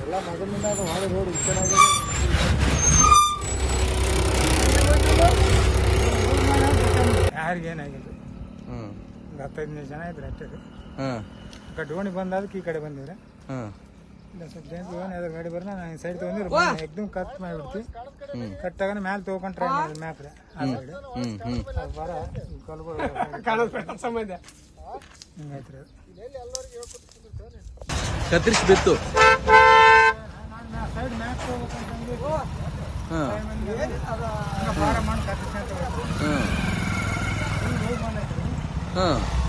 ಎಲ್ಲ ಮೊದಲಿನಿಂದ ಅದು ಹೊಳೆ ರೋಡ್ ಚೆನ್ನಾಗಿದೆ ಯಾರಿಗೇನಾಗಿಲ್ಲ ಹ್ಮ್ ಒಂದು ಹತ್ತೈದು ಜನ ಇದ್ರೆ ಅಷ್ಟೇ ರೀ. ಹ್ಮ್ ಕಟ್ಕೊಂಡು ಬಂದಾದಕ್ಕೆ ಈ ಕಡೆ ಬಂದಿವ್ರೆ ಹ್ಮ್ ಇಲ್ಲ ಸ್ವಲ್ಪ ಜನ ಇವನ್ ಯಾವ್ದಾರು ಗಾಡಿ ಬರ್ನ ನಾನು ಸೈಡ್ ತಗೊಂಡಿರಿ ಎಕ್ದಮ್ ಕಟ್ ಮಾಡಿಬಿಡ್ತಿ ಹ್ಮ್. ಕಟ್ಟಾಗ ಮ್ಯಾಲೆ ತೊಗೊಂಡ್ರೆ ಮ್ಯಾಪ್ ರೀ ಆ ಸೈಡ್ ಹ್ಮ್ ಹ್ಮ್ ಅದು ಬರ ಕಲ್ಗಳು ಸಂಬಂಧ ಹಿಂಗೈತ್ರಿ ಅದು ಕತ್ತರಿಸಿ ಬಿತ್ತು ಸೈಡ್ ಮ್ಯಾಪ್ ತಗೋಬೇಕಂತಂದು ಹ್ಮ್ ಭಾರ ಮಾಡಿ ಕಟ್ಟಿಸ್ಕೊಂತ ಹ್ಮ್ ಹೋಗಿ ಬಂದೈತ್ರಿ ಹ್ಮ್